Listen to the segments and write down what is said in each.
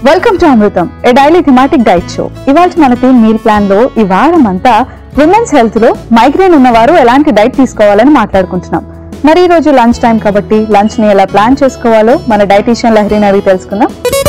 welcome to Amrutham a daily thematic diet show ఇవాళ మన team meal plan లో ఈ వారం అంతా విమెన్స్ హెల్త్ లో మైగ్రేన్ ఉన్నవారు ఎలాంటి డైట్ తీసుకోవాలని మాట్లాడుకుంటున్నాం మరి ఈ రోజు లంచ్ టైం కాబట్టి లంచ్ ని ఎలా ప్లాన్ చేసుకోవాలో మన డైటీషియన్ లహరీని అడిగి తెలుసుకుందాం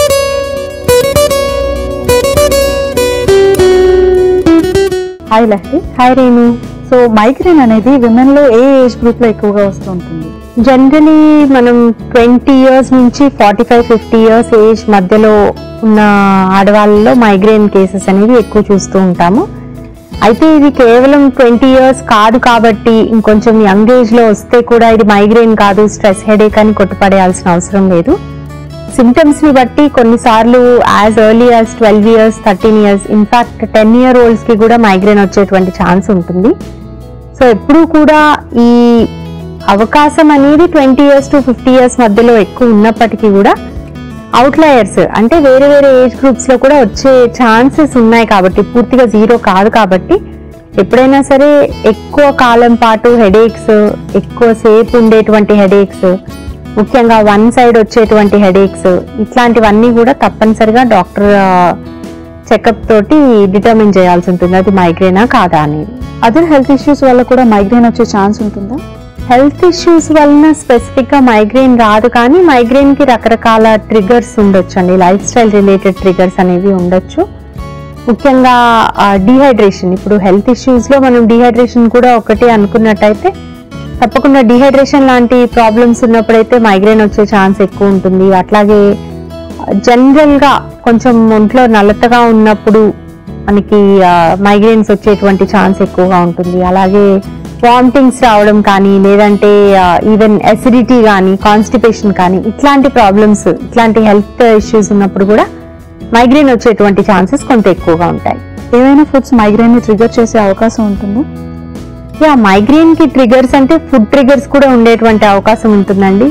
hi Lahari hi Renu so migraine అనేది విమెన్ లో ఏ ఏజ్ గ్రూప్ లో ఎక్కువగా వస్తూ ఉంటుంది జనరలీ మనం ట్వంటీ ఇయర్స్ నుంచి forty five fifty years age మధ్యలో ఉన్న ఆడవాళ్ళలో మైగ్రేన్ కేసెస్ అనేవి ఎక్కువ చూస్తూ ఉంటాము అయితే ఇది కేవలం ట్వంటీ ఇయర్స్ కాదు కాబట్టి ఇంకొంచెం యంగ్ ఏజ్ లో వస్తే కూడా ఇది మైగ్రేన్ కాదు స్ట్రెస్ హెడేక్ అని కొట్టుపడేయాల్సిన అవసరం లేదు సిమ్టమ్స్ ని బట్టి కొన్నిసార్లు as early as twelve years thirteen years in fact ten year olds కి కూడా మైగ్రేన్ వచ్చేటువంటి ఛాన్స్ ఉంటుంది సో ఎప్పుడూ కూడా ఈ అవకాశం అనేది twenty years to fifty years మధ్యలో ఎక్కువ ఉన్నప్పటికీ కూడా అవుట్లయర్స్ అంటే వేరే వేరే ఏజ్ గ్రూప్స్ లో కూడా వచ్చే ఛాన్సెస్ ఉన్నాయి కాబట్టి పూర్తిగా జీరో కాదు కాబట్టి ఎప్పుడైనా సరే ఎక్కువ కాలం పాటు హెడేక్స్ ఎక్కువ సేపు ఉండేటువంటి హెడేక్స్ ముఖ్యంగా వన్ సైడ్ వచ్చేటువంటి హెడేక్స్ ఇట్లాంటివన్నీ కూడా తప్పనిసరిగా డాక్టర్ చెకప్ తోటి డిటర్మిన్ చేయాల్సి ఉంటుంది అది మైగ్రేనా కాదా అనేది అదర్ హెల్త్ ఇష్యూస్ వల్ల కూడా మైగ్రేన్ వచ్చే ఛాన్స్ ఉంటుందా హెల్త్ ఇష్యూస్ వలన స్పెసిఫిక్ గా మైగ్రేన్ రాదు కానీ మైగ్రేన్ కి రకరకాల ట్రిగర్స్ ఉండొచ్చు అండి లైఫ్ స్టైల్ రిలేటెడ్ ట్రిగర్స్ అనేవి ఉండొచ్చు ముఖ్యంగా డిహైడ్రేషన్ ఇప్పుడు హెల్త్ ఇష్యూస్ లో మనం డిహైడ్రేషన్ కూడా ఒకటి అనుకున్నట్టయితే తప్పకుండా డిహైడ్రేషన్ లాంటి ప్రాబ్లమ్స్ ఉన్నప్పుడైతే మైగ్రేన్ వచ్చే ఛాన్స్ ఎక్కువ ఉంటుంది అట్లాగే జనరల్ గా కొంచెం ఒంట్లో నల్లతగా ఉన్నప్పుడు మనకి మైగ్రేన్స్ వచ్చేటువంటి ఛాన్స్ ఎక్కువగా ఉంటుంది అలాగే వామిటింగ్స్ రావడం కానీ లేదంటే ఈవెన్ ఎసిడిటీ కానీ కాన్స్టిపేషన్ కానీ ఇట్లాంటి ప్రాబ్లమ్స్ ఇట్లాంటి హెల్త్ ఇష్యూస్ ఉన్నప్పుడు కూడా మైగ్రేన్ వచ్చేటువంటి ఛాన్సెస్ కొంత ఎక్కువగా ఉంటాయి ఏవైనా ఫుడ్స్ మైగ్రేన్ ని ట్రిగర్ చేసే అవకాశం ఉంటుందా యా మైగ్రేన్ కి ట్రిగర్స్ అంటే ఫుడ్ ట్రిగర్స్ కూడా ఉండేటువంటి అవకాశం ఉంటుందండి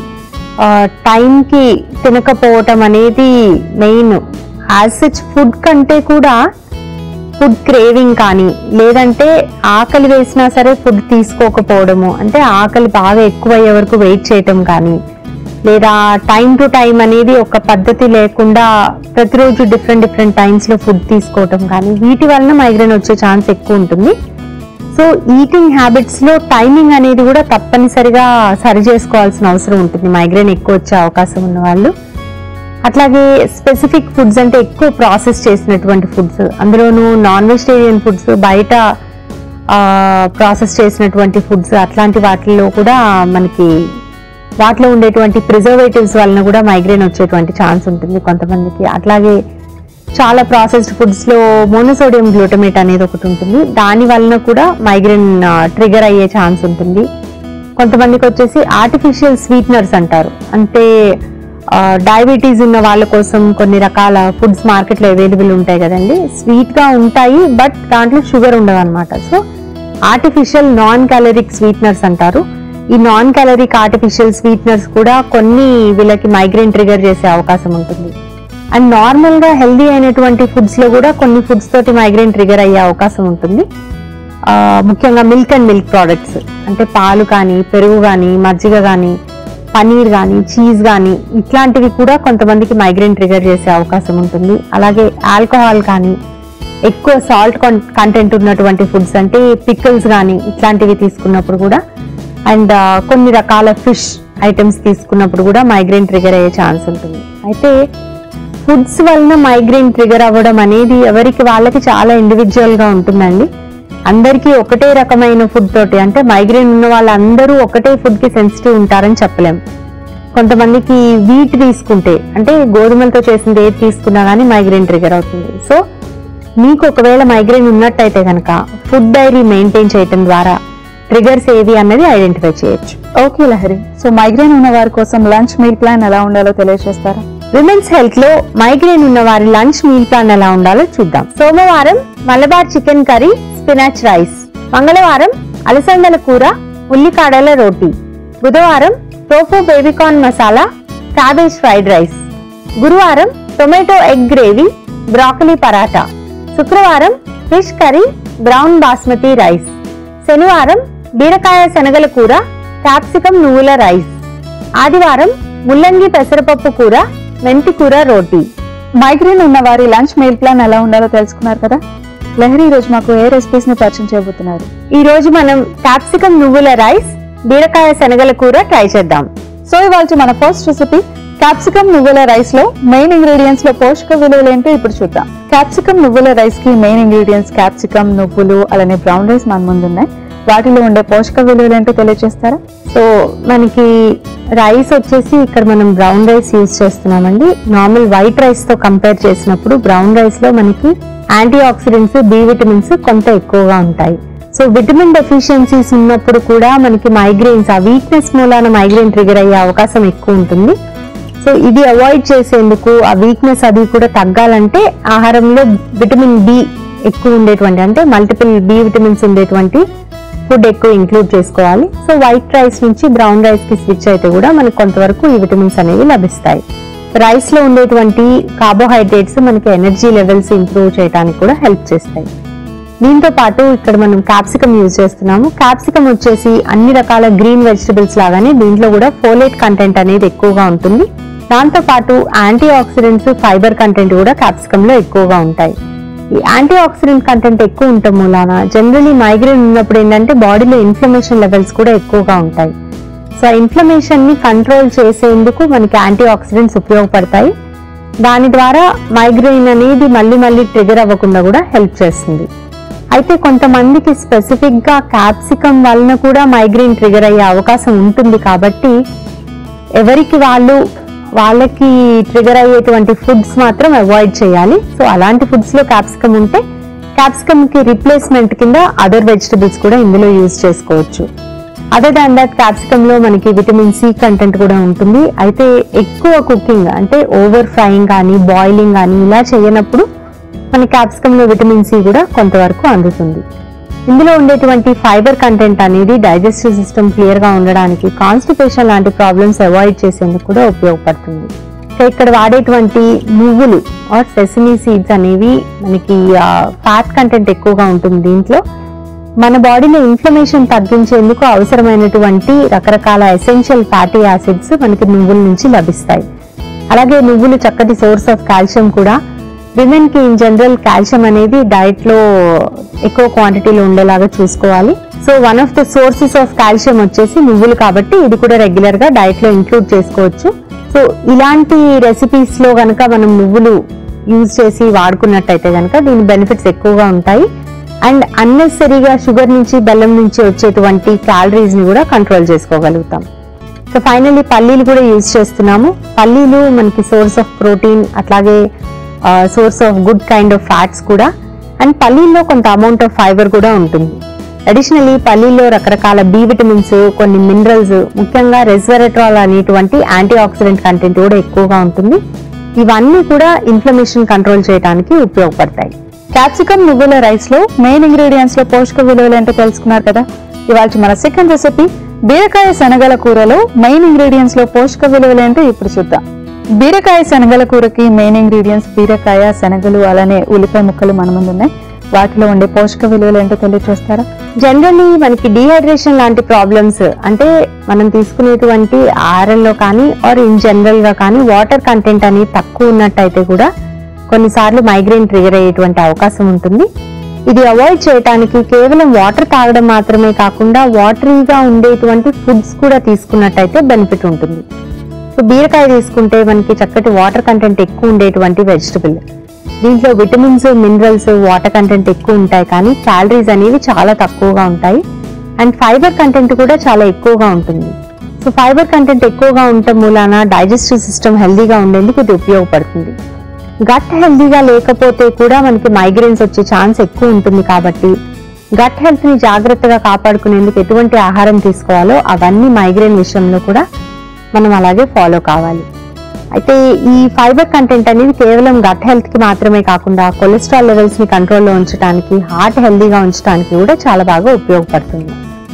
టైంకి తినకపోవటం అనేది మెయిన్ యాజ్ సచ్ ఫుడ్ కంటే కూడా ఫుడ్ క్రేవింగ్ కానీ లేదంటే ఆకలి వేసినా సరే ఫుడ్ తీసుకోకపోవడము అంటే ఆకలి బాగా ఎక్కువయ్యే వరకు వెయిట్ చేయటం కానీ లేదా టైం టు టైం అనేది ఒక పద్ధతి లేకుండా ప్రతిరోజు డిఫరెంట్ డిఫరెంట్ టైమ్స్లో ఫుడ్ తీసుకోవటం కానీ వీటి వలన మైగ్రేన్ వచ్చే ఛాన్స్ ఎక్కువ ఉంటుంది సో ఈటింగ్ హ్యాబిట్స్ లో టైమింగ్ అనేది కూడా తప్పనిసరిగా సరి చేసుకోవాల్సిన అవసరం ఉంటుంది మైగ్రేన్ ఎక్కువ వచ్చే అవకాశం ఉన్న వాళ్ళు అట్లాగే స్పెసిఫిక్ ఫుడ్స్ అంటే ఎక్కువ ప్రాసెస్ చేసినటువంటి ఫుడ్స్ అందులోనూ నాన్ వెజిటేరియన్ ఫుడ్స్ బయట ప్రాసెస్ చేసినటువంటి ఫుడ్స్ అట్లాంటి వాటిల్లో కూడా మనకి వాటిలో ఉండేటువంటి ప్రిజర్వేటివ్స్ వలన కూడా మైగ్రేన్ వచ్చేటువంటి ఛాన్స్ ఉంటుంది కొంతమందికి అట్లాగే చాలా ప్రాసెస్డ్ ఫుడ్స్ లో మోనోసోడియం గ్లూటమేట్ అనేది ఒకటి ఉంటుంది దాని వలన కూడా మైగ్రేన్ ట్రిగర్ అయ్యే ఛాన్స్ ఉంటుంది కొంతమందికి వచ్చేసి ఆర్టిఫిషియల్ స్వీట్నర్స్ అంటారు అంటే డయాబెటీస్ ఉన్న వాళ్ళ కోసం కొన్ని రకాల ఫుడ్స్ మార్కెట్లో అవైలబుల్ ఉంటాయి కదండి స్వీట్ గా ఉంటాయి బట్ దాంట్లో షుగర్ ఉండదు అనమాట so artificial non caloric sweeteners అంటారు ఈ నాన్ క్యాలరిక్ ఆర్టిఫిషియల్ స్వీట్నర్స్ కూడా కొన్ని వీళ్ళకి మైగ్రేన్ ట్రిగర్ చేసే అవకాశం ఉంటుంది అండ్ నార్మల్ గా హెల్దీ అయినటువంటి ఫుడ్స్ లో కూడా కొన్ని ఫుడ్స్ తోటి మైగ్రేన్ ట్రిగర్ అయ్యే అవకాశం ఉంటుంది ఆ, ముఖ్యంగా మిల్క్ అండ్ మిల్క్ ప్రోడక్ట్స్ అంటే పాలు కానీ పెరుగు కానీ మజ్జిగ కానీ పనీర్ కానీ చీజ్ కానీ ఇట్లాంటివి కూడా కొంతమందికి మైగ్రేన్ ట్రిగర్ చేసే అవకాశం ఉంటుంది అలాగే ఆల్కహాల్ కానీ ఎక్కువ సాల్ట్ కంటెంట్ ఉన్నటువంటి ఫుడ్స్ అంటే పికిల్స్ కానీ ఇట్లాంటివి తీసుకున్నప్పుడు కూడా అండ్ కొన్ని రకాల ఫిష్ ఐటమ్స్ తీసుకున్నప్పుడు కూడా మైగ్రేన్ ట్రిగర్ అయ్యే ఛాన్స్ ఉంటుంది అయితే ఫుడ్స్ వలన మైగ్రేన్ ట్రిగర్ అవ్వడం అనేది ఎవరికి వాళ్ళకి చాలా ఇండివిజువల్ గా ఉంటుందండి అందరికీ ఒకటే రకమైన ఫుడ్ తోటి అంటే మైగ్రేన్ ఉన్న వాళ్ళందరూ ఒకటే ఫుడ్ కి సెన్సిటివ్ ఉంటారని చెప్పలేం కొంతమందికి వీట్ తీసుకుంటే అంటే గోధుమలతో చేసింది ఏది తీసుకున్నా కానీ మైగ్రేన్ ట్రిగర్ అవుతుంది సో మీకు ఒకవేళ మైగ్రేన్ ఉన్నట్టయితే కనుక ఫుడ్ డైరీ మెయింటైన్ చేయటం ద్వారా ట్రిగర్స్ ఏవి అన్నది ఐడెంటిఫై చేయొచ్చు ఓకే లహరి సో మైగ్రేన్ ఉన్న వారి కోసం లంచ్ మీల్ ప్లాన్ ఎలా ఉండాలో తెలియజేస్తారా విమెన్స్ హెల్త్ లో మైగ్రేన్ ఉన్న వారి లంచ్ మీల్ ప్లాన్ ఎలా ఉండాలో చూద్దాం సోమవారం Malabar chicken curry spinach rice మంగళవారం అలసందల కూర ఉల్లికాడల రోటీ బుధవారం tofu baby corn masala cabbage fried rice గురువారం tomato egg gravy broccoli paratha శుక్రవారం fish curry brown basmati rice శనివారం బీరకాయ శనగల కూర క్యాప్సికం నువ్వుల రైస్ ఆదివారం ముల్లంగి పెసరపప్పు కూర మెంతి కూర రోటీ మైగ్రేన్ ఉన్న వారి లంచ్ మీల్ ప్లాన్ ఎలా ఉండాలో తెలుసుకున్నారు కదా లహరి ఈ రోజు మాకు ఏ రెసిపీస్ ని పరిచయం చేయబోతున్నారు ఈ రోజు మనం క్యాప్సికం నువ్వుల రైస్ బీరకాయ శనగల కూర ట్రై చేద్దాం సో ఇవాళ మన ఫస్ట్ రెసిపీ క్యాప్సికమ్ నువ్వుల రైస్ లో మెయిన్ ఇంగ్రీడియంట్స్ లో పోషక విలువలు ఏంటో ఇప్పుడు చూద్దాం క్యాప్సికమ్ నువ్వుల రైస్ కి మెయిన్ ఇంగ్రీడియంట్స్ క్యాప్సికమ్ నువ్వులు అలానే బ్రౌన్ రైస్ మన ముందు ఉన్నాయి వాటిలో ఉండే పోషక విలువలు ఏంటో తెలియజేస్తారా సో మనకి రైస్ వచ్చేసి ఇక్కడ మనం బ్రౌన్ రైస్ యూజ్ చేస్తున్నామండి నార్మల్ వైట్ రైస్ తో కంపేర్ చేసినప్పుడు బ్రౌన్ రైస్ లో మనకి యాంటీ ఆక్సిడెంట్స్ బి విటమిన్స్ కొంత ఎక్కువగా ఉంటాయి సో విటమిన్ డెఫిషియన్సీస్ ఉన్నప్పుడు కూడా మనకి మైగ్రెయిన్స్ ఆ వీక్నెస్ మూలాన మైగ్రెయిన్ ట్రిగర్ అయ్యే అవకాశం ఎక్కువ ఉంటుంది సో ఇది అవాయిడ్ చేసేందుకు ఆ వీక్నెస్ అది కూడా తగ్గాలంటే ఆహారంలో విటమిన్ బి ఎక్కువ ఉండేటువంటి అంటే మల్టిపుల్ బి విటమిన్స్ ఉండేటువంటి ఫుడ్ ఎక్కువ ఇంక్లూడ్ చేసుకోవాలి సో వైట్ రైస్ నుంచి బ్రౌన్ రైస్ కి స్విచ్ అయితే కూడా మనకు కొంతవరకు ఈ విటమిన్స్ అనేవి లభిస్తాయి రైస్ లో ఉండేటువంటి కార్బోహైడ్రేట్స్ మనకి ఎనర్జీ లెవెల్స్ ఇంప్రూవ్ చేయడానికి కూడా హెల్ప్ చేస్తాయి దీంతో పాటు ఇక్కడ మనం క్యాప్సికమ్ యూజ్ చేస్తున్నాము క్యాప్సికమ్ వచ్చేసి అన్ని రకాల గ్రీన్ వెజిటబుల్స్ లాగానే దీంట్లో కూడా ఫోలేట్ కంటెంట్ అనేది ఎక్కువగా ఉంటుంది దాంతో పాటు యాంటీ ఆక్సిడెంట్స్ ఫైబర్ కంటెంట్ కూడా క్యాప్సికమ్ లో ఎక్కువగా ఉంటాయి ఈ యాంటీ ఆక్సిడెంట్ కంటెంట్ ఎక్కువ ఉండటం మూలాన జనరలీ మైగ్రేన్ ఉన్నప్పుడు ఏంటంటే బాడీలో ఇన్ఫ్లమేషన్ లెవెల్స్ కూడా ఎక్కువగా ఉంటాయి సో ఆ ఇన్ఫ్లమేషన్ ని కంట్రోల్ చేసేందుకు మనకి యాంటీ ఆక్సిడెంట్స్ ఉపయోగపడతాయి దాని ద్వారా మైగ్రెయిన్ అనేది మళ్ళీ మళ్ళీ ట్రిగర్ అవ్వకుండా కూడా హెల్ప్ చేస్తుంది అయితే కొంతమందికి స్పెసిఫిక్ గా క్యాప్సికం వలన కూడా మైగ్రెయిన్ ట్రిగర్ అయ్యే అవకాశం ఉంటుంది కాబట్టి ఎవరికి వాళ్ళు వాళ్ళకి ట్రిగర్ అయ్యేటువంటి ఫుడ్స్ మాత్రం అవాయిడ్ చేయాలి సో అలాంటి ఫుడ్స్ లో క్యాప్సికమ్ ఉంటే క్యాప్సికమ్ కి రిప్లేస్మెంట్ కింద అదర్ వెజిటబుల్స్ కూడా ఇందులో యూజ్ చేసుకోవచ్చు అదర్ దాన్ దట్ క్యాప్సికమ్ లో మనకి విటమిన్ సి కంటెంట్ కూడా ఉంటుంది అయితే ఎక్కువ కుకింగ్ అంటే ఓవర్ ఫ్రైయింగ్ కానీ బాయిలింగ్ కానీ ఇలా చేయనప్పుడు మన క్యాప్సికమ్ లో విటమిన్ సి కూడా కొంతవరకు అందుతుంది ఇందులో ఉండేటువంటి ఫైబర్ కంటెంట్ అనేది డైజెస్టివ్ సిస్టమ్ క్లియర్ గా ఉండడానికి కాన్స్టిపేషన్ లాంటి ప్రాబ్లమ్స్ అవాయిడ్ చేసేందుకు కూడా ఉపయోగపడుతుంది సో ఇక్కడ వాడేటువంటి నువ్వులు ఆర్ సెసమీ సీడ్స్ అనేవి మనకి ఫ్యాట్ కంటెంట్ ఎక్కువగా ఉంటుంది దీంట్లో మన బాడీలో ఇన్ఫ్లమేషన్ తగ్గించేందుకు అవసరమైనటువంటి రకరకాల ఎసెన్షియల్ ఫ్యాటీ యాసిడ్స్ మనకి నువ్వుల నుంచి లభిస్తాయి అలాగే నువ్వులు చక్కటి సోర్స్ ఆఫ్ కాల్షియం కూడా విమెన్ కి ఇన్ జనరల్ కాల్షియం అనేది డైట్ లో ఎక్కువ క్వాంటిటీలో ఉండేలాగా చూసుకోవాలి so one of the sources of calcium వచ్చేసి నువ్వులు కాబట్టి ఇది కూడా రెగ్యులర్ గా డైట్ లో ఇంక్లూడ్ చేసుకోవచ్చు సో ఇలాంటి రెసిపీస్ లో గనక మనం నువ్వులు యూజ్ చేసి వాడుకున్నట్టయితే గనక దీని బెనిఫిట్స్ ఎక్కువగా ఉంటాయి అండ్ అన్నెసరీగా షుగర్ నుంచి బెల్లం నుంచి వచ్చేటువంటి క్యాలరీస్ ని కూడా కంట్రోల్ చేసుకోగలుగుతాం సో ఫైనల్లీ పల్లీలు కూడా యూజ్ చేస్తున్నాము పల్లీలు మనకి సోర్స్ ఆఫ్ ప్రోటీన్ అట్లాగే source of good kind of fats కూడా అండ్ పల్లీల్లో కొంత అమౌంట్ ఆఫ్ ఫైబర్ కూడా ఉంటుంది అడిషనలీ పల్లీల్లో రకరకాల బి విటమిన్స్ కొన్ని మినరల్స్ ముఖ్యంగా రెస్వెరట్రాల్ అనేటువంటి యాంటీ ఆక్సిడెంట్ కంటెంట్ కూడా ఎక్కువగా ఉంటుంది ఇవన్నీ కూడా ఇన్ఫ్లమేషన్ కంట్రోల్ చేయడానికి ఉపయోగపడతాయి క్యాప్సికమ్ నువ్వుల రైస్ లో మెయిన్ ఇంగ్రీడియంట్స్ లో పోషక విలువలు ఏంటో తెలుసుకున్నారు కదా ఇవాళ మన సెకండ్ రెసిపీ బీరకాయ శనగల కూరలో మెయిన్ ఇంగ్రీడియంట్స్ లో పోషక విలువలు ఏంటో ఇప్పుడు చూద్దాం బీరకాయ శనగల కూరకి మెయిన్ ఇంగ్రీడియంట్స్ బీరకాయ శనగలు అలానే ఉల్లిపాయ ముక్కలు మన ముందు ఉన్నాయి వాటిలో ఉండే పోషక విలువలు ఏంటో తెలియజేస్తారా జనరల్లీ మనకి డీహైడ్రేషన్ లాంటి ప్రాబ్లమ్స్ అంటే మనం తీసుకునేటువంటి ఆహారంలో కానీ ఆర్ ఇన్ జనరల్ గా కానీ వాటర్ కంటెంట్ అనేది తక్కువ ఉన్నట్టయితే కూడా కొన్నిసార్లు మైగ్రేన్ ట్రిగర్ అయ్యేటువంటి అవకాశం ఉంటుంది ఇది అవాయిడ్ చేయడానికి కేవలం వాటర్ తాగడం మాత్రమే కాకుండా వాటరీగా ఉండేటువంటి ఫుడ్స్ కూడా తీసుకున్నట్టయితే బెనిఫిట్ ఉంటుంది సో బీరకాయ తీసుకుంటే మనకి చక్కటి వాటర్ కంటెంట్ ఎక్కువ ఉండేటువంటి వెజిటబుల్ దీంట్లో విటమిన్స్ మినరల్స్ వాటర్ కంటెంట్ ఎక్కువ ఉంటాయి కానీ క్యాలరీస్ అనేవి చాలా తక్కువగా ఉంటాయి అండ్ ఫైబర్ కంటెంట్ కూడా చాలా ఎక్కువగా ఉంటుంది సో ఫైబర్ కంటెంట్ ఎక్కువగా ఉండటం మూలాన డైజెస్టివ్ సిస్టమ్ హెల్దీగా ఉండేందుకు ఇది ఉపయోగపడుతుంది గట్ హెల్దీగా లేకపోతే కూడా మనకి మైగ్రేన్స్ వచ్చే ఛాన్స్ ఎక్కువ ఉంటుంది కాబట్టి గట్ హెల్త్ ని జాగ్రత్తగా కాపాడుకునేందుకు ఎటువంటి ఆహారం తీసుకోవాలో అవన్నీ మైగ్రేన్ విషయంలో కూడా మనం అలాగే ఫాలో కావాలి అయితే ఈ ఫైబర్ కంటెంట్ అనేది కేవలం గట్ హెల్త్ కి మాత్రమే కాకుండా కొలెస్ట్రాల్ లెవెల్స్ ని కంట్రోల్లో ఉంచడానికి హార్ట్ హెల్దీగా ఉంచడానికి కూడా చాలా బాగా ఉపయోగపడుతుంది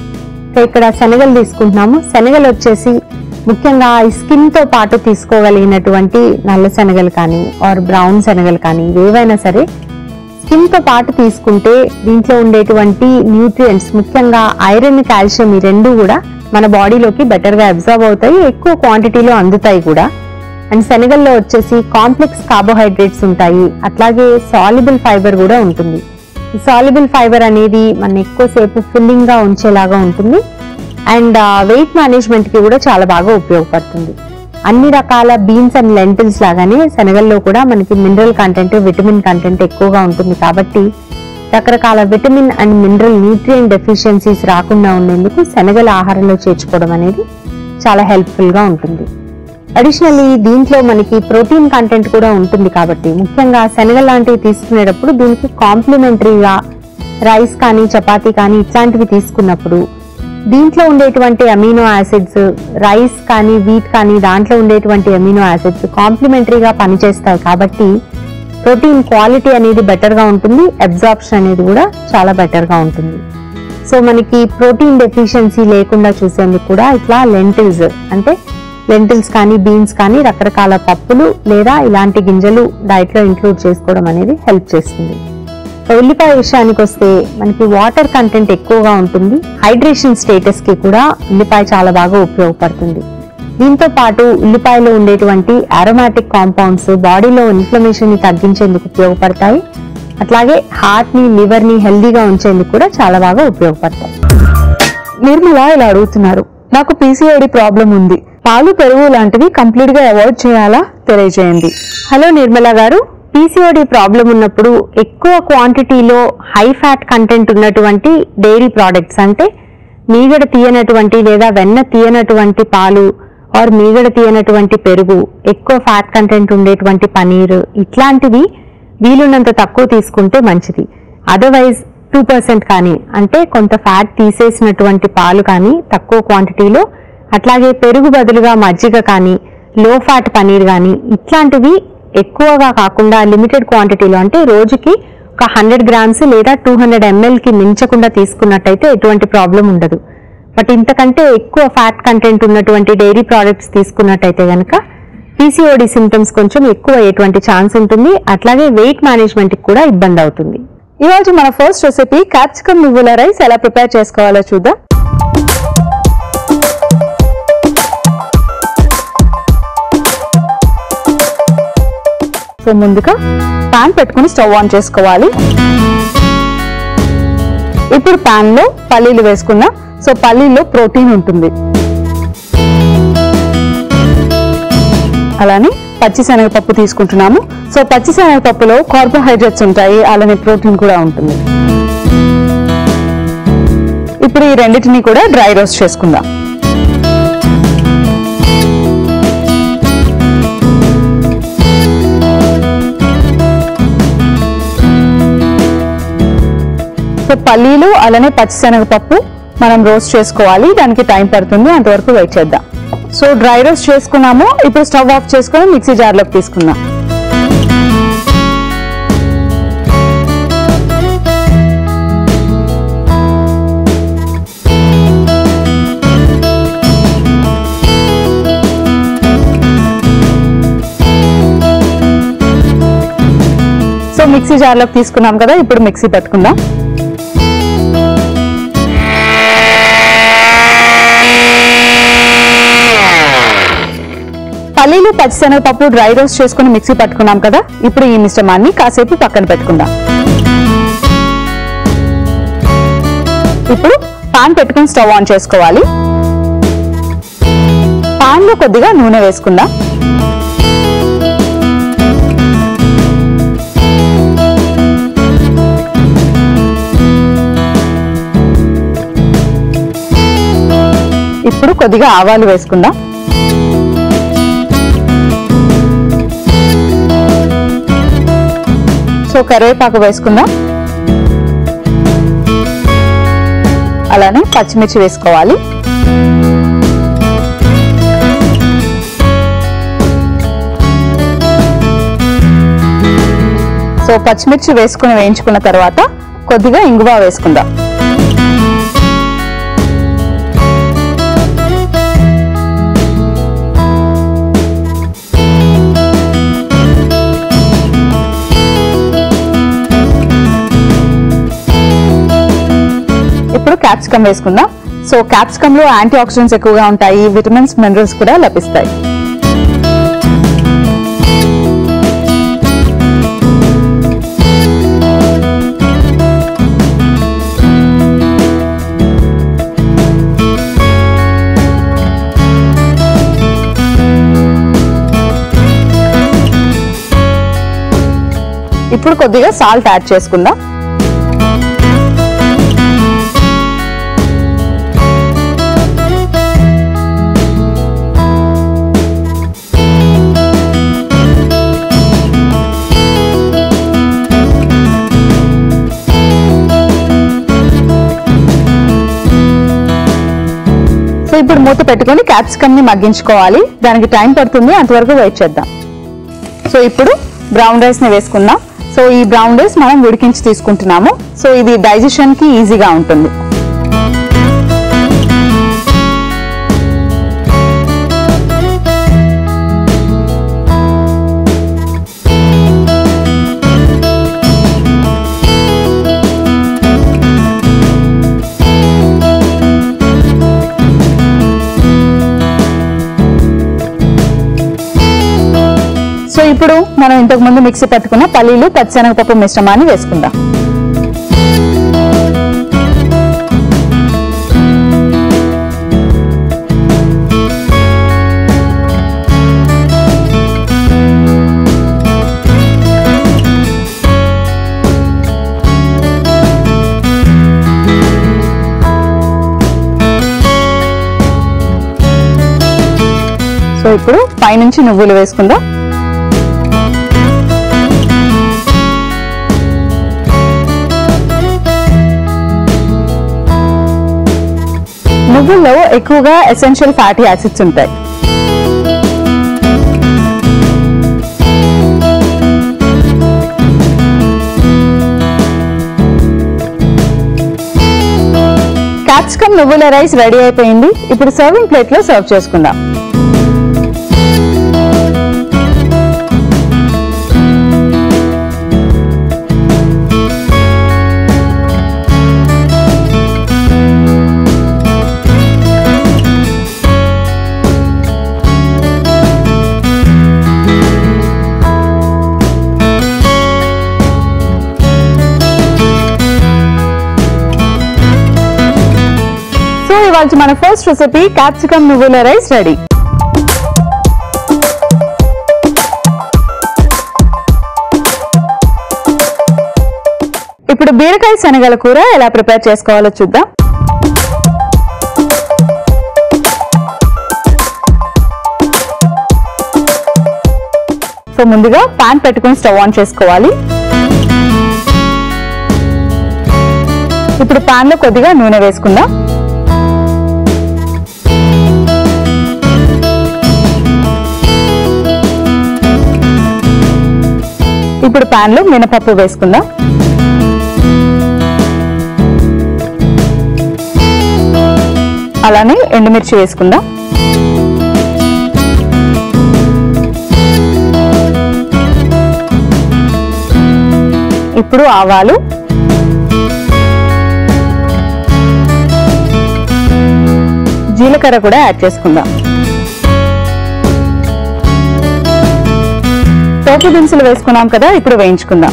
సో ఇక్కడ శనగలు తీసుకుంటున్నాము శనగలు వచ్చేసి ముఖ్యంగా ఈ స్కిన్ తో పాటు తీసుకోగలిగినటువంటి నల్ల శనగలు కానీ ఆర్ బ్రౌన్ శనగలు కానీ ఏవైనా సరే స్కిన్ తో పాటు తీసుకుంటే దీంట్లో ఉండేటువంటి న్యూట్రియంట్స్ ముఖ్యంగా ఐరన్ కాల్షియం ఈ రెండు కూడా మన బాడీలోకి బెటర్ గా అబ్జర్వ్ అవుతాయి ఎక్కువ క్వాంటిటీలో అందుతాయి కూడా అండ్ శనగల్లో వచ్చేసి కాంప్లెక్స్ కార్బోహైడ్రేట్స్ ఉంటాయి అట్లాగే సాల్యుబుల్ ఫైబర్ కూడా ఉంటుంది ఈ సాల్యుబుల్ ఫైబర్ అనేది మన ఎక్కువసేపు ఫిల్లింగ్ గా ఉంచేలాగా ఉంటుంది అండ్ వెయిట్ మేనేజ్మెంట్ కి కూడా చాలా బాగా ఉపయోగపడుతుంది అన్ని రకాల బీన్స్ అండ్ లెంటిల్స్ లాగానే శనగల్లో కూడా మనకి మినరల్ కంటెంట్ విటమిన్ కంటెంట్ ఎక్కువగా ఉంటుంది కాబట్టి రకరకాల vitamin and mineral nutrient deficiencies రాకుండా ఉండేందుకు శనగల ఆహారంలో చేర్చుకోవడం అనేది చాలా హెల్ప్ఫుల్ గా ఉంటుంది అడిషనల్లీ దీంట్లో మనకి ప్రోటీన్ కంటెంట్ కూడా ఉంటుంది కాబట్టి ముఖ్యంగా శనగ లాంటివి తీసుకునేటప్పుడు దీనికి కాంప్లిమెంటరీగా రైస్ కానీ చపాతీ కానీ ఇట్లాంటివి తీసుకున్నప్పుడు దీంట్లో ఉండేటువంటి అమీనో యాసిడ్స్ రైస్ కానీ వీట్ కానీ దాంట్లో ఉండేటువంటి అమీనో యాసిడ్స్ కాంప్లిమెంటరీగా పనిచేస్తాయి కాబట్టి ప్రోటీన్ క్వాలిటీ అనేది బెటర్గా ఉంటుంది అబ్జార్ప్షన్ అనేది కూడా చాలా బెటర్గా ఉంటుంది సో మనకి ప్రోటీన్ డెఫిషియన్సీ లేకుండా చూసేందుకు కూడా ఇట్లా లెంటిల్స్ అంటే లెంటిల్స్ కానీ బీన్స్ కానీ రకరకాల పప్పులు లేదా ఇలాంటి గింజలు డైట్లో ఇంక్లూడ్ చేసుకోవడం అనేది హెల్ప్ చేస్తుంది సో ఉల్లిపాయ విషయానికి వస్తే మనకి వాటర్ కంటెంట్ ఎక్కువగా ఉంటుంది హైడ్రేషన్ స్టేటస్ కి కూడా ఉల్లిపాయ చాలా బాగా ఉపయోగపడుతుంది దీంతో పాటు ఉల్లిపాయలో ఉండేటువంటి అరోమాటిక్ కాంపౌండ్స్ బాడీలో ఇన్ఫ్లమేషన్ ని తగ్గించేందుకు ఉపయోగపడతాయి అట్లాగే హార్ట్ ని లివర్ ని హెల్దీగా ఉంచేందుకు కూడా చాలా బాగా ఉపయోగపడతాయి నిర్మల ఇలా అడుగుతున్నారు నాకు పీసీఓడి ప్రాబ్లం ఉంది పాలు పెరుగు లాంటివి కంప్లీట్ గా అవాయిడ్ చేయాలా తెలియజేయండి హలో నిర్మల గారు పీసీఓడి ప్రాబ్లం ఉన్నప్పుడు ఎక్కువ క్వాంటిటీలో హై ఫ్యాట్ కంటెంట్ ఉన్నటువంటి డైరీ ప్రోడక్ట్స్ అంటే మీగడ తీయనటువంటి లేదా వెన్న తీయనటువంటి పాలు ఆర్ మీగడ తీయనటువంటి పెరుగు ఎక్కువ ఫ్యాట్ కంటెంట్ ఉండేటువంటి పనీర్ ఇట్లాంటివి వీలున్నంత తక్కువ తీసుకుంటే మంచిది అదర్వైజ్ టూ పర్సెంట్ కానీ అంటే కొంత ఫ్యాట్ తీసేసినటువంటి పాలు కానీ తక్కువ క్వాంటిటీలో అట్లాగే పెరుగు బదులుగా మజ్జిగ కానీ లో ఫ్యాట్ పనీర్ కానీ ఇట్లాంటివి ఎక్కువగా కాకుండా లిమిటెడ్ క్వాంటిటీలో అంటే రోజుకి ఒక హండ్రెడ్ గ్రామ్స్ లేదా టూ హండ్రెడ్ ఎంఎల్కి మించకుండా తీసుకున్నట్టయితే ఎటువంటి ప్రాబ్లం ఉండదు బట్ ఇంతకంటే ఎక్కువ ఫ్యాట్ కంటెంట్ ఉన్నటువంటి డైరీ ప్రోడక్ట్స్ తీసుకున్నట్టయితే కనుక పీసీఓడి సిమ్టమ్స్ కొంచెం ఎక్కువ అయ్యేటువంటి ఛాన్స్ ఉంటుంది అట్లాగే వెయిట్ మేనేజ్మెంట్ కూడా ఇబ్బంది అవుతుంది ఇవాళ మన ఫస్ట్ రెసిపీ క్యాప్సికమ్ నువ్వుల రైస్ ఎలా ప్రిపేర్ చేసుకోవాలో చూద్దాం సో ముందుగా పాన్ పెట్టుకుని స్టవ్ ఆన్ చేసుకోవాలి ఇప్పుడు పాన్ లో పల్లీలు వేసుకున్నా సో పల్లీలో ప్రోటీన్ ఉంటుంది అలానే పచ్చిశనగపప్పు తీసుకుంటున్నాము సో పచ్చిశనగపప్పులో కార్బోహైడ్రేట్స్ ఉంటాయి అలానే ప్రోటీన్ కూడా ఉంటుంది ఇప్పుడు ఈ రెండింటిని కూడా డ్రై రోస్ట్ చేసుకుందాం సో పల్లీలు అలానే పచ్చిశనగపప్పు మనం రోస్ట్ చేసుకోవాలి దానికి టైం పడుతుంది అంతవరకు వెయిట్ చేద్దాం సో డ్రై రోస్ట్ చేసుకున్నాము ఇప్పుడు స్టవ్ ఆఫ్ చేసుకొని మిక్సీ జార్లోకి తీసుకుందాం సో మిక్సీ జార్లోకి తీసుకున్నాం కదా ఇప్పుడు మిక్సీ పెట్టుకుందాం పల్లీలు పచ్చిశనగపప్పు డ్రై రోస్ట్ చేసుకుని మిక్సీ పట్టుకున్నాం కదా ఇప్పుడు ఈ మిశ్రమాన్ని కాసేపు పక్కన పెట్టుకుందాం ఇప్పుడు పాన్ పెట్టుకుని స్టవ్ ఆన్ చేసుకోవాలి పాన్ లో కొద్దిగా నూనె వేసుకుందాం ఇప్పుడు కొద్దిగా ఆవాలు వేసుకుందాం సో కరివేపాకు వేసుకుందాం అలానే పచ్చిమిర్చి వేసుకోవాలి సో పచ్చిమిర్చి వేసుకుని వేయించుకున్న తర్వాత కొద్దిగా ఇంగువ వేసుకుందాం ఇప్పుడు క్యాప్సికమ్ వేసుకుందాం సో క్యాప్సికమ్ లో యాంటీ ఆక్సిడెంట్స్ ఎక్కువగా ఉంటాయి విటమిన్స్ మినరల్స్ కూడా లభిస్తాయి ఇప్పుడు కొద్దిగా సాల్ట్ యాడ్ చేసుకుందాం సో ఇప్పుడు మూత పెట్టుకొని క్యాప్సికమ్ ని మగ్గించుకోవాలి దానికి టైం పడుతుంది అంతవరకు వెయిట్ చేద్దాం సో ఇప్పుడు బ్రౌన్ రైస్ ని వేసుకుందాం సో ఈ బ్రౌన్ రైస్ మనం ఉడికించి తీసుకుంటున్నాము సో ఇది డైజెషన్ కి ఈజీగా ఉంటుంది సో ఇప్పుడు మనం ఇంతకు ముందు మిక్సీ పట్టుకున్న పల్లీలు పచ్చిశనగపప్పు మిశ్రమాన్ని వేసుకుందాం సో ఇప్పుడు పైనుంచి నువ్వులు వేసుకుందాం నువ్వుల్లో ఎక్కువగా ఎసెన్షియల్ ఫ్యాటీ యాసిడ్స్ ఉంటాయి క్యాప్సికమ్ నువ్వుల రైస్ రెడీ అయిపోయింది ఇప్పుడు సర్వింగ్ ప్లేట్ లో సర్వ్ చేసుకుందాం సో ఇవాళ మన ఫస్ట్ రెసిపీ క్యాప్సికమ్ నువ్వుల రైస్ రెడీ ఇప్పుడు బీరకాయ శనగల కూర ఎలా ప్రిపేర్ చేసుకోవాలో చూద్దాం సో ముందుగా పాన్ పెట్టుకొని స్టవ్ ఆన్ చేసుకోవాలి ఇప్పుడు పాన్ లో కొద్దిగా నూనె వేసుకుందాం ఇప్పుడు పాన్ లో మినపప్పు వేసుకుందాం అలానే ఎండుమిర్చి వేసుకుందాం ఇప్పుడు ఆవాలు జీలకర్ర కూడా యాడ్ చేసుకుందాం పోపు దినుసులు వేసుకున్నాం కదా ఇప్పుడు వేయించుకుందాం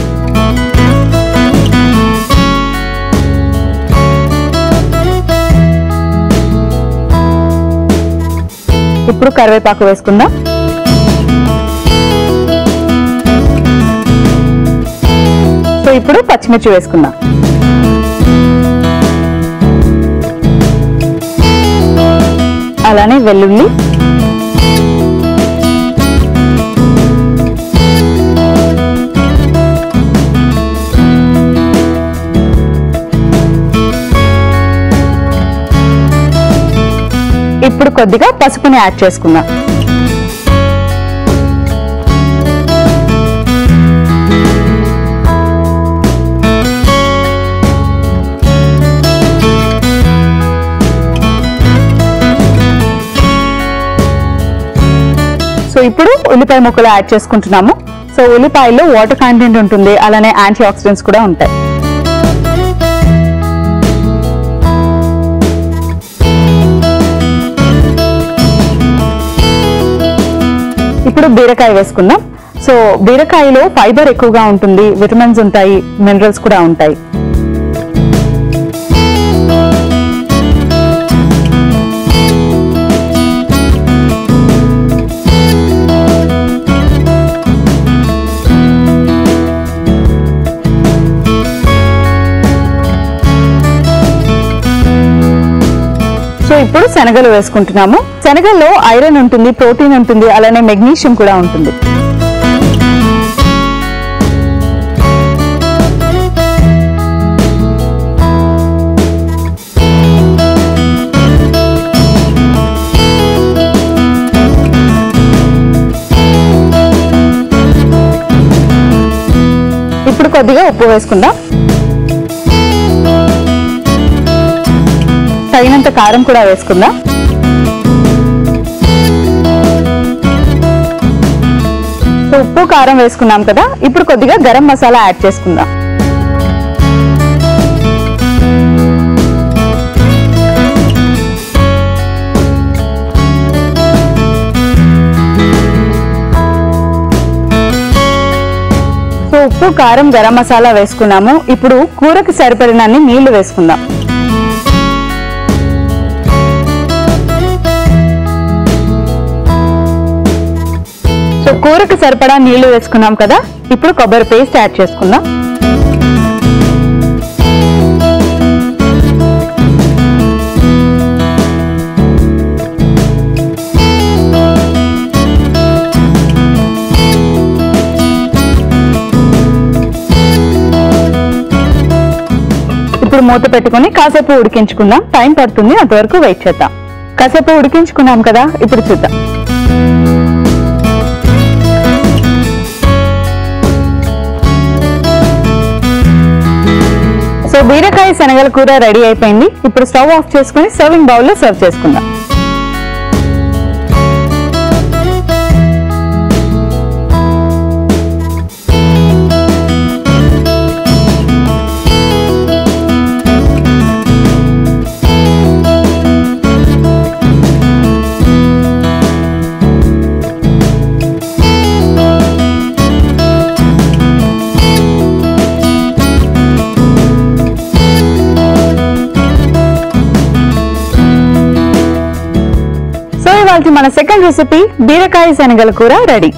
ఇప్పుడు కరివేపాకు వేసుకుందాం సో ఇప్పుడు పచ్చిమిర్చి వేసుకుందాం అలానే వెల్లుల్లి ఇప్పుడు కొద్దిగా పసుపుని యాడ్ చేసుకుందాం సో ఇప్పుడు ఉల్లిపాయ ముక్కలు యాడ్ చేసుకుంటున్నాము సో ఉల్లిపాయలో వాటర్ కంటెంట్ ఉంటుంది అలానే యాంటీ ఆక్సిడెంట్స్ కూడా ఉంటాయి ఇప్పుడు బీరకాయ వేసుకుందాం సో బీరకాయలో ఫైబర్ ఎక్కువగా ఉంటుంది విటమిన్స్ ఉంటాయి మినరల్స్ కూడా ఉంటాయి ఇప్పుడు శనగలు వేసుకుంటున్నాము శనగల్లో ఐరన్ ఉంటుంది ప్రోటీన్ ఉంటుంది అలానే మెగ్నీషియం కూడా ఉంటుంది ఇప్పుడు కొద్దిగా ఉప్పు వేసుకుందాం తగినంత కారం కూడా వేసుకుందాం సో ఉప్పు కారం వేసుకున్నాం కదా ఇప్పుడు కొద్దిగా గరం మసాలా యాడ్ చేసుకుందాం సో ఉప్పు కారం గరం మసాలా వేసుకున్నాము ఇప్పుడు కూరకి సరిపడినన్ని నీళ్లు వేసుకుందాం సో కూరకి సరిపడా నీళ్లు వేసుకున్నాం కదా ఇప్పుడు కొబ్బరి పేస్ట్ యాడ్ చేసుకుందాం ఇప్పుడు మూత పెట్టుకొని కాసేపు ఉడికించుకుందాం టైం పడుతుంది అంతవరకు వెయిట్ చేద్దాం కాసేపు ఉడికించుకున్నాం కదా ఇప్పుడు చూద్దాం సో బీరకాయ శనగల కూర రెడీ అయిపోయింది ఇప్పుడు స్టవ్ ఆఫ్ చేసుకుని సర్వింగ్ బౌల్ లో సర్వ్ చేసుకుందాం సో ఇవాళ మన సెకండ్ రెసిపీ బీరకాయ శనగల కూర రెడీ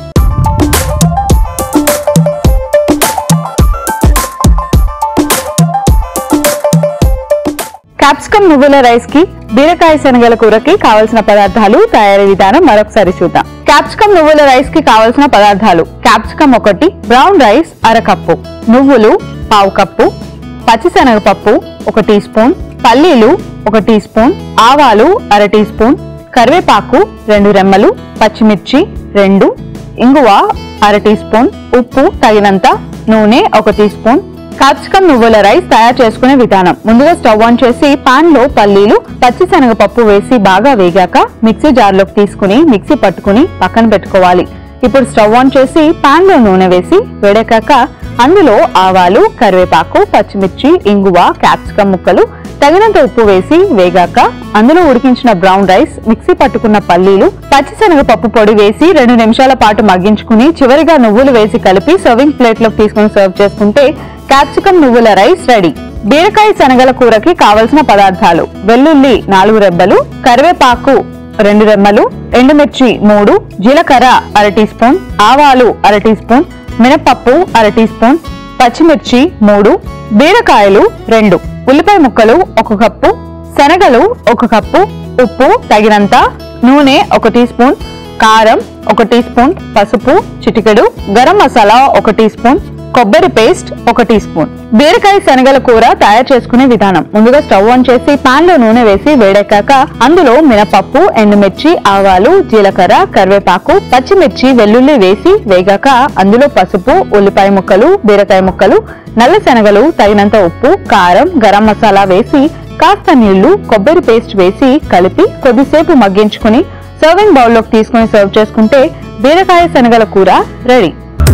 క్యాప్సికమ్ నువ్వుల రైస్ కి బీరకాయ శనగల కూరకి కావలసిన పదార్థాలు తయారీ విధానం మరొకసారి చూద్దాం క్యాప్సికమ్ నువ్వుల రైస్ కి కావలసిన పదార్థాలు క్యాప్సికమ్ ఒకటి బ్రౌన్ రైస్ అరకప్పు నువ్వులు పావు కప్పు పచ్చిశనగపప్పు ఒక టీ స్పూన్ పల్లీలు ఒక టీ స్పూన్ ఆవాలు అర టీ స్పూన్ కరివేపాకు రెండు రెమ్మలు పచ్చిమిర్చి రెండు ఇంగువ అర టీ స్పూన్ ఉప్పు తగినంత నూనె ఒక టీ స్పూన్ క్యాప్సికమ్ నువ్వుల రైస్ తయారు చేసుకునే విధానం ముందుగా స్టవ్ ఆన్ చేసి పాన్ లో పల్లీలు పచ్చిశనగపప్పు వేసి బాగా వేగాక మిక్సీ జార్లోకి తీసుకుని మిక్సీ పట్టుకుని పక్కన పెట్టుకోవాలి ఇప్పుడు స్టవ్ ఆన్ చేసి పాన్ లో నూనె వేసి వేడెక్కాక అందులో ఆవాలు కరివేపాకు పచ్చిమిర్చి ఇంగువ క్యాప్సికమ్ ముక్కలు తగినంత ఉప్పు వేసి వేగాక అందులో ఉడికించిన బ్రౌన్ రైస్ మిక్సీ పట్టుకున్న పల్లీలు పచ్చిశనగ పప్పు పొడి వేసి రెండు నిమిషాల పాటు మగ్గించుకుని చివరిగా నువ్వులు వేసి కలిపి సర్వింగ్ ప్లేట్ లోకి తీసుకుని సర్వ్ చేసుకుంటే క్యాప్సికమ్ నువ్వుల రైస్ రెడీ బీరకాయ శనగల కూరకి కావలసిన పదార్థాలు వెల్లుల్లి నాలుగు రెబ్బలు కరివేపాకు రెండు రెమ్మలు ఎండుమిర్చి మూడు జీలకర్ర అర టీ స్పూన్ ఆవాలు అర టీ స్పూన్ మినపప్పు అర టీ స్పూన్ పచ్చిమిర్చి మూడు బీరకాయలు రెండు ఉల్లిపాయ ముక్కలు ఒక కప్పు శనగలు ఒక కప్పు ఉప్పు తగినంత నూనె ఒక టీ స్పూన్ కారం ఒక టీ స్పూన్ పసుపు చిటికెడు గరం మసాలా ఒక టీ స్పూన్ కొబ్బరి పేస్ట్ ఒక టీ స్పూన్ బీరకాయ శనగల కూర తయారు చేసుకునే విధానం ముందుగా స్టవ్ ఆన్ చేసి పాన్ లో నూనె వేసి వేడెక్కాక అందులో మినపప్పు ఎండుమిర్చి ఆవాలు జీలకర్ర కరివేపాకు పచ్చిమిర్చి వెల్లుల్లి వేసి వేగాక అందులో పసుపు ఉల్లిపాయ ముక్కలు బీరకాయ ముక్కలు నల్ల శనగలు తగినంత ఉప్పు కారం గరం మసాలా వేసి కాస్త నీళ్లు కొబ్బరి పేస్ట్ వేసి కలిపి కొద్దిసేపు మగ్గించుకుని సర్వింగ్ బౌల్లోకి తీసుకుని సర్వ్ చేసుకుంటే బీరకాయ శనగల కూర రెడీ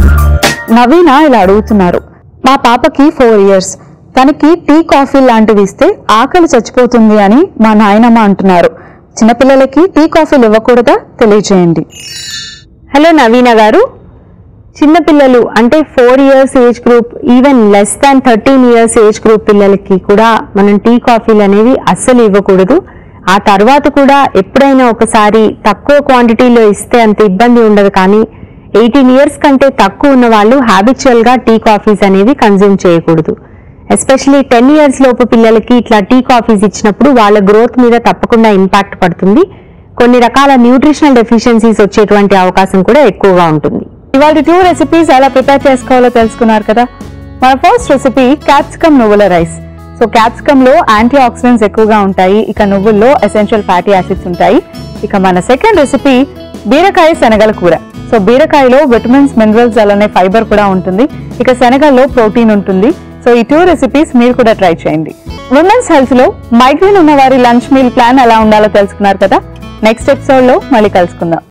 నవీన ఇలా అడుగుతున్నారు మా పాపకి ఫోర్ ఇయర్స్ తనకి టీ కాఫీ లాంటివి ఇస్తే ఆకలి చచ్చిపోతుంది అని మా నాయనమ్మ అంటున్నారు చిన్నపిల్లలకి టీ కాఫీలు ఇవ్వకూడదా తెలియజేయండి హలో నవీన గారు చిన్నపిల్లలు అంటే four years age group even less than thirteen years age group పిల్లలకి కూడా మనం టీ కాఫీలు అనేవి అస్సలు ఇవ్వకూడదు ఆ తర్వాత కూడా ఎప్పుడైనా ఒకసారి తక్కువ క్వాంటిటీలో ఇస్తే అంత ఇబ్బంది ఉండదు కానీ ఎయిటీన్ ఇయర్స్ కంటే తక్కువ ఉన్న వాళ్ళు హ్యాబిచువల్ గా టీ కాఫీస్ అనేవి కన్జ్యూమ్ చేయకూడదు ఎస్పెషలీ టెన్ ఇయర్స్ లోపు పిల్లలకి ఇట్లా టీ కాఫీస్ ఇచ్చినప్పుడు వాళ్ళ గ్రోత్ మీద తప్పకుండా ఇంపాక్ట్ పడుతుంది కొన్ని రకాల న్యూట్రిషనల్ డెఫిషియన్సీస్ వచ్చేటువంటి అవకాశం కూడా ఎక్కువగా ఉంటుంది ఇవాళ టూ రెసిపీస్ ఎలా ప్రిపేర్ చేసుకోవాలో తెలుసుకున్నారు కదా మన ఫస్ట్ రెసిపీ క్యాప్సికమ్ నువ్వుల రైస్ సో క్యాప్సికమ్ లో యాంటీ ఆక్సిడెంట్స్ ఎక్కువగా ఉంటాయి ఇక నువ్వుల్లో ఎసెన్షియల్ ఫ్యాటీ యాసిడ్స్ ఉంటాయి ఇక మన సెకండ్ రెసిపీ బీరకాయ శనగల కూర సో బీరకాయలో విటమిన్స్ మినరల్స్ అలానే ఫైబర్ కూడా ఉంటుంది ఇక శనగల్లో ప్రోటీన్ ఉంటుంది సో ఈ టూ రెసిపీస్ మీరు కూడా ట్రై చేయండి ఉమెన్స్ హెల్త్ లో మైగ్రేన్ ఉన్న వారి లంచ్ మీల్ ప్లాన్ ఎలా ఉండాలో తెలుసుకున్నారు కదా నెక్స్ట్ ఎపిసోడ్ లో మళ్ళీ కలుసుకుందాం